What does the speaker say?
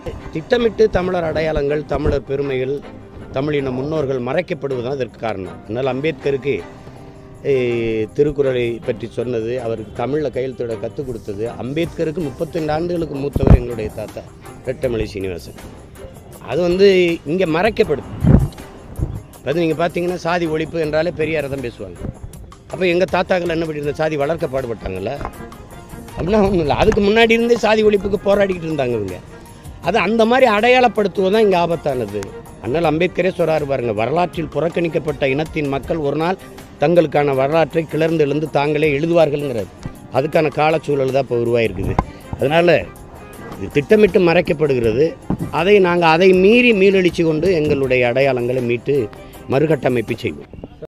திட்டமிட்டு தமிழர் அடையாளங்கள் தமிழர் பெருமைகள் தமிழின முன்னோர்கள் மறைக்கப்படுவதுதான் அதற்கு காரணம் அதனால் அம்பேத்கருக்கு eh, திருக்குறளை பற்றி சொன்னது அவருக்கு தமிழில் கையெழுத்திட கற்றுக் கொடுத்தது அம்பேத்கருக்கு முப்பத்தெண்டு ஆண்டுகளுக்கு மூத்தவர் எங்களுடைய தாத்தா ரெட்டமலை சீனிவாசன் அது வந்து இங்கே மறைக்கப்படுது அது நீங்கள் பார்த்தீங்கன்னா சாதி ஒழிப்பு என்றாலே பெரியாரை தான் பேசுவாங்க அப்போ எங்கள் தாத்தாக்கள் என்ன பண்ணியிருந்த சாதி வளர்க்க பாடுபட்டாங்கல்ல அப்படின்னா ஒன்றும் இல்லை அதுக்கு முன்னாடி இருந்தே சாதி ஒழிப்புக்கு போராடிக்கிட்டு இருந்தாங்க இவங்க அது அந்த மாதிரி அடையாளப்படுத்துவது தான் இங்கே ஆபத்தானது அண்ணல் அம்பேத்கரே சொல்கிறாரு பாருங்க வரலாற்றில் புறக்கணிக்கப்பட்ட இனத்தின் மக்கள் ஒரு நாள் தங்களுக்கான வரலாற்றை கிளர்ந்து எழுந்து தாங்களே எழுதுவார்கள்ங்கிறார் அதுக்கான காலச்சூழல் தான் இப்போ உருவாயிருக்குது அதனால் இது திட்டமிட்டு மறைக்கப்படுகிறது அதை நாங்கள் அதை மீறி மீளெழுச்சி கொண்டு எங்களுடைய அடையாளங்களை மீட்டு மறுகட்டமைப்பு செய்வோம்